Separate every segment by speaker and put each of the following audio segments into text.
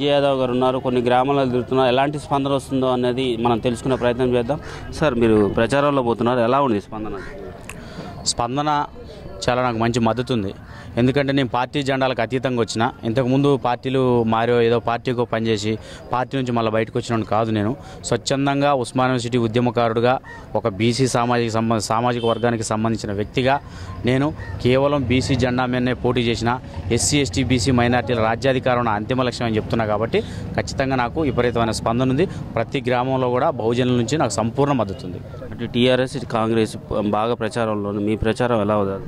Speaker 1: అంజయ్ యాదవ్ గారు ఉన్నారు కొన్ని గ్రామాలలో తిరుగుతున్నారు ఎలాంటి స్పందన వస్తుందో అనేది మనం తెలుసుకునే ప్రయత్నం చేద్దాం సార్ మీరు ప్రచారంలో పోతున్నారు ఎలా ఉంది స్పందన
Speaker 2: స్పందన చాలా నాకు మంచి మద్దతు ఉంది ఎందుకంటే నేను పార్టీ జెండాలకు అతీతంగా వచ్చిన ఇంతకుముందు పార్టీలు మారో ఏదో పార్టీకో పనిచేసి పార్టీ నుంచి మళ్ళీ బయటకు వచ్చిన కాదు నేను స్వచ్ఛందంగా ఉస్మాన్ యూనివర్సిటీ ఉద్యమకారుడుగా ఒక బీసీ సామాజిక సంబ సామాజిక వర్గానికి సంబంధించిన వ్యక్తిగా నేను కేవలం బీసీ జెండా మీదనే పోటీ చేసిన ఎస్సీ ఎస్టీ బీసీ మైనార్టీల రాజ్యాధికారం నా అంతిమ లక్ష్యం అని చెప్తున్నా కాబట్టి ఖచ్చితంగా నాకు విపరీతమైన స్పందన ఉంది ప్రతి గ్రామంలో కూడా బహుజనుల నుంచి నాకు సంపూర్ణ మద్దతు ఉంది
Speaker 1: అటు టీఆర్ఎస్ ఇటు కాంగ్రెస్ బాగా ప్రచారంలో ఉంది. మీ ప్రచారం ఎలా అవుతుంది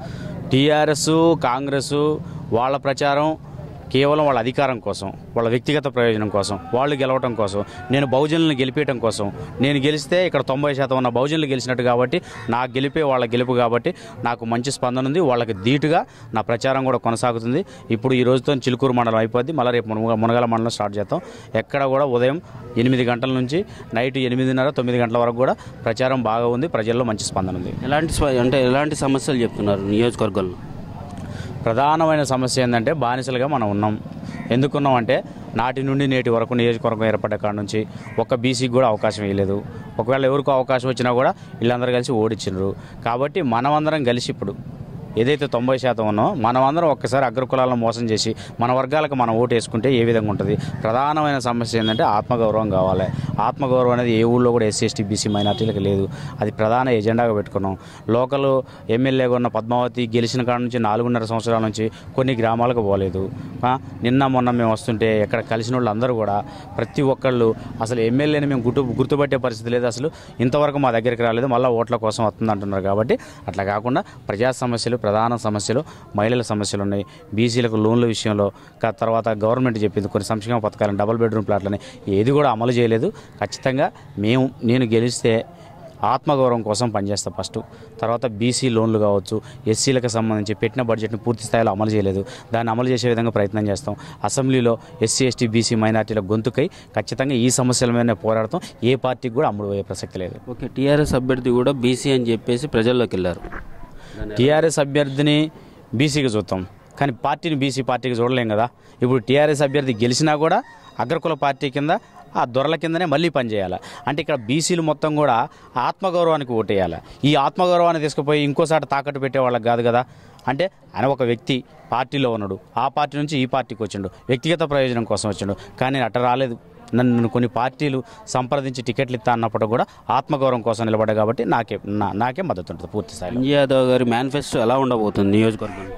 Speaker 2: టీఆర్ఎస్ కాంగ్రెస్ వాళ్ళ ప్రచారం కేవలం వాళ్ళ అధికారం కోసం వాళ్ళ వ్యక్తిగత ప్రయోజనం కోసం వాళ్ళు గెలవటం కోసం నేను బహుజనులను గెలిపేయటం కోసం నేను గెలిస్తే ఇక్కడ తొంభై శాతం ఉన్న బహుజనులు గెలిచినట్టు కాబట్టి నాకు గెలిపే వాళ్ళ గెలుపు కాబట్టి నాకు మంచి స్పందన ఉంది వాళ్ళకి ధీటుగా నా ప్రచారం కూడా కొనసాగుతుంది ఇప్పుడు ఈ రోజుతో చిలుకూరు మండలం అయిపోద్ది మళ్ళీ రేపు మునగ మునగల మండలం స్టార్ట్ చేస్తాం ఎక్కడ కూడా ఉదయం ఎనిమిది గంటల నుంచి నైట్ ఎనిమిదిన్నర తొమ్మిది గంటల వరకు కూడా ప్రచారం బాగా ఉంది ప్రజల్లో మంచి స్పందన ఉంది
Speaker 1: ఎలాంటి స్వ- అంటే ఎలాంటి సమస్యలు చెప్తున్నారు నియోజకవర్గంలో
Speaker 2: ప్రధానమైన సమస్య ఏంటంటే బానిసలుగా మనం ఉన్నాం ఎందుకున్నాం అంటే నాటి నుండి నేటి వరకు నియోజకవర్గం ఏర్పడ్డ కాడ నుంచి ఒక్క బీసీకి కూడా అవకాశం ఇవ్వలేదు ఒకవేళ ఎవరికో అవకాశం వచ్చినా కూడా వీళ్ళందరూ కలిసి ఓడించినారు కాబట్టి మనమందరం కలిసి ఇప్పుడు ఏదైతే తొంభై శాతం ఉన్నో మనమందరం ఒక్కసారి అగ్రకులాలను మోసం చేసి మన వర్గాలకు మనం ఓటు వేసుకుంటే ఏ విధంగా ఉంటుంది ప్రధానమైన సమస్య ఏంటంటే ఆత్మగౌరవం కావాలి ఆత్మగౌరవం అనేది ఏ ఊళ్ళో కూడా ఎస్సీ ఎస్టీ బీసీ మైనార్టీలకు లేదు అది ప్రధాన ఎజెండాగా పెట్టుకున్నాం లోకల్ ఎమ్మెల్యేగా ఉన్న పద్మావతి గెలిచిన కాడ నుంచి నాలుగున్నర సంవత్సరాల నుంచి కొన్ని గ్రామాలకు పోలేదు ఆ, నిన్న మొన్న మేము వస్తుంటే ఎక్కడ కలిసిన వాళ్ళు అందరూ కూడా ప్రతి ఒక్కళ్ళు అసలు ఎమ్మెల్యేని మేము గుర్తు గుర్తుపట్టే పరిస్థితి లేదు అసలు ఇంతవరకు మా దగ్గరికి రాలేదు మళ్ళీ ఓట్ల కోసం వస్తుంది అంటున్నారు కాబట్టి అట్లా కాకుండా ప్రజా సమస్యలు ప్రధాన సమస్యలు మహిళల సమస్యలు ఉన్నాయి బీసీలకు లోన్ల విషయంలో క- తర్వాత గవర్నమెంట్ చెప్పింది కొన్ని సంక్షేమ పథకాలను డబుల్ బెడ్రూమ్ ప్లాట్లని ఏది కూడా అమలు చేయలేదు ఖచ్చితంగా మేము నేను గెలిస్తే ఆత్మగౌరవం కోసం పనిచేస్తాం ఫస్ట్ తర్వాత బీసీ లోన్లు కావచ్చు ఎస్సీలకు సంబంధించి పెట్టిన బడ్జెట్ని పూర్తి స్థాయిలో అమలు చేయలేదు దాన్ని అమలు చేసే విధంగా ప్రయత్నం చేస్తాం అసెంబ్లీలో ఎస్సీ ఎస్టీ బీసీ మైనార్టీల గొంతుకై ఖచ్చితంగా ఈ సమస్యల మీదనే పోరాడతాం ఏ పార్టీకి కూడా అమ్ముడు పోయే ప్రసక్తి లేదు
Speaker 1: ఓకే టీఆర్ఎస్ అభ్యర్థి కూడా బీసీ అని చెప్పేసి ప్రజల్లోకి వెళ్ళారు
Speaker 2: టీఆర్ఎస్ అభ్యర్థిని బీసీకి చూస్తాం కానీ పార్టీని బీసీ పార్టీకి చూడలేం కదా ఇప్పుడు టీఆర్ఎస్ అభ్యర్థి గెలిచినా కూడా అగ్రకుల పార్టీ కింద ఆ దొరల కిందనే మళ్ళీ పనిచేయాలి అంటే ఇక్కడ బీసీలు మొత్తం కూడా ఆత్మగౌరవానికి ఓటేయాలి ఈ ఆత్మగౌరవాన్ని తీసుకుపోయి ఇంకోసారి తాకట్టు పెట్టే వాళ్ళకి కాదు కదా అంటే ఆయన ఒక వ్యక్తి పార్టీలో ఉన్నాడు ఆ పార్టీ నుంచి ఈ పార్టీకి వచ్చిండు వ్యక్తిగత ప్రయోజనం కోసం వచ్చిండు కానీ అట్ట రాలేదు నన్ను కొన్ని పార్టీలు సంప్రదించి టికెట్లు ఇస్తా అన్నప్పుడు కూడా ఆత్మగౌరవం కోసం నిలబడ్డా కాబట్టి నాకే నా నాకే మద్దతు ఉంటుంది పూర్తి స్థాయిలో
Speaker 1: అంజయ్ యాదవ్ గారి మేనిఫెస్టో ఎలా ఉండబోతుంది నియోజకవర్గంలో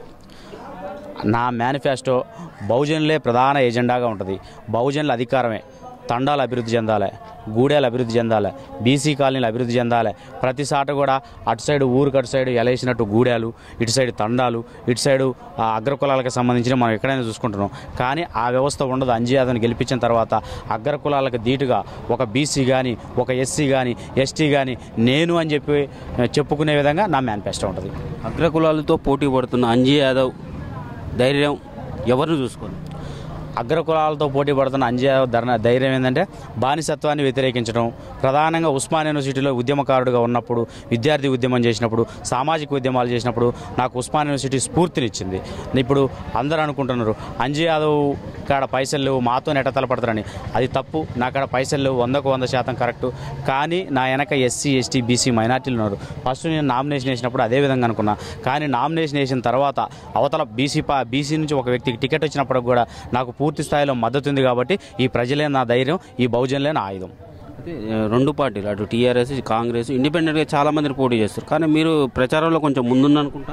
Speaker 2: నా మేనిఫెస్టో బహుజనులే ప్రధాన ఎజెండాగా ఉంటుంది బహుజనుల అధికారమే తండాలు అభివృద్ధి చెందాలి గూడెలు అభివృద్ధి చెందాలి బీసీ కాలనీలు అభివృద్ధి చెందాలి ప్రతి సాట కూడా అటు సైడ్ ఊరికి అటు సైడ్ ఎలేసినట్టు గూడెలు ఇటు సైడ్ తండాలు ఇటు సైడు ఆ అగ్రకులాలకు సంబంధించిన మనం ఎక్కడైనా చూసుకుంటున్నాం కానీ ఆ వ్యవస్థ ఉండదు అంజయాదవ్ని గెలిపించిన తర్వాత అగ్రకులాలకు ధీటుగా ఒక బీసీ కానీ ఒక ఎస్సీ కానీ ఎస్టీ కానీ నేను అని చెప్పి చెప్పుకునే విధంగా నా మేనిఫెస్టో ఉంటుంది
Speaker 1: అగ్రకులాలతో పోటీ పడుతున్న అంజయ్ యాదవ్ ధైర్యం ఎవరిని చూసుకోండి
Speaker 2: అగ్రకులాలతో పోటీ పడుతున్న అంజయ్ ధర్ణ ధైర్యం ఏంటంటే బానిసత్వాన్ని వ్యతిరేకించడం ప్రధానంగా ఉస్మాన్ యూనివర్సిటీలో ఉద్యమకారుడుగా ఉన్నప్పుడు విద్యార్థి ఉద్యమం చేసినప్పుడు సామాజిక ఉద్యమాలు చేసినప్పుడు నాకు ఉస్మాన్ యూనివర్సిటీ స్ఫూర్తినిచ్చింది ఇప్పుడు అందరూ అనుకుంటున్నారు అంజయ్ యాదవ్ కాడ పైసలు లేవు మాతో నెట తలపడతారని అది తప్పు నా కాడ పైసలు లేవు వందకు వంద శాతం కరెక్టు కానీ నా వెనక ఎస్సీ ఎస్టీ బీసీ మైనార్టీలు ఉన్నారు ఫస్ట్ నేను నామినేషన్ వేసినప్పుడు అదే విధంగా అనుకున్నా కానీ నామినేషన్ వేసిన తర్వాత అవతల బీసీ పా బీసీ నుంచి ఒక వ్యక్తికి టికెట్ వచ్చినప్పుడు కూడా నాకు పూర్తి స్థాయిలో మద్దతు ఉంది కాబట్టి ఈ ప్రజలే నా ధైర్యం ఈ బహుజనులే నా ఆయుధం
Speaker 1: అయితే ఆ, రెండు పార్టీలు అటు టీఆర్ఎస్ కాంగ్రెస్ ఇండిపెండెంట్గా చాలా మందిని పోటీ చేస్తారు కానీ మీరు ప్రచారంలో కొంచెం ముందున్న అనుకుంటా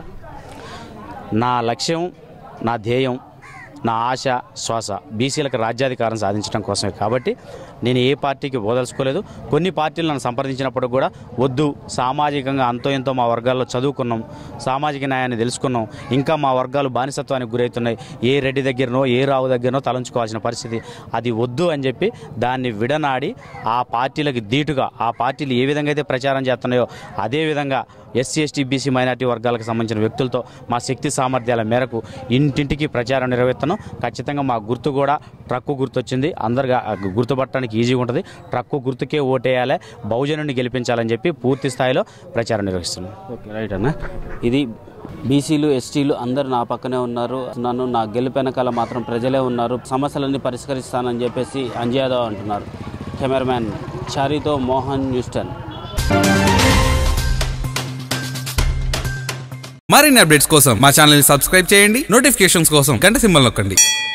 Speaker 2: నా లక్ష్యం నా ధ్యేయం నా ఆశ శ్వాస బీసీలకు రాజ్యాధికారం సాధించడం కోసమే కాబట్టి నేను ఏ పార్టీకి పోదలుచుకోలేదు కొన్ని పార్టీలు నన్ను సంప్రదించినప్పుడు కూడా వద్దు సామాజికంగా అంతో ఎంతో మా వర్గాల్లో చదువుకున్నాం సామాజిక న్యాయాన్ని తెలుసుకున్నాం ఇంకా మా వర్గాలు బానిసత్వానికి గురవుతున్నాయి ఏ రెడ్డి దగ్గరనో ఏ రావు దగ్గరనో తలంచుకోవాల్సిన పరిస్థితి అది వద్దు అని చెప్పి దాన్ని విడనాడి ఆ పార్టీలకు ధీటుగా ఆ పార్టీలు ఏ విధంగా అయితే ప్రచారం చేస్తున్నాయో అదే విధంగా ఎస్సీ ఎస్టీ బీసీ మైనార్టీ వర్గాలకు సంబంధించిన వ్యక్తులతో మా శక్తి సామర్థ్యాల మేరకు ఇంటింటికి ప్రచారం నిర్వహిస్తున్నాం ఖచ్చితంగా మా గుర్తు కూడా ట్రక్కు గుర్తు వచ్చింది అందరుగా గుర్తుపట్టడానికి ఈజీగా ఉంటుంది ట్రక్కు గుర్తుకే ఓటేయాలి బహుజనుని గెలిపించాలని చెప్పి పూర్తి స్థాయిలో ప్రచారం నిర్వహిస్తున్నాం
Speaker 1: ఓకే రైట్ అన్న ఇది బీసీలు ఎస్టీలు అందరు నా పక్కనే ఉన్నారు నన్ను నా గెలుపు వెనకాల మాత్రం ప్రజలే ఉన్నారు సమస్యలన్నీ పరిష్కరిస్తానని చెప్పేసి అంజయ్ యాదవ్ అంటున్నారు కెమెరామ్యాన్ చారితో మోహన్ న్యూస్టన్
Speaker 3: మరిన్ని అప్డేట్స్ కోసం మా ఛానల్ ని సబ్స్క్రైబ్ చేయండి నోటిఫికేషన్స్ కోసం గంట సింబల్ నొక్కండి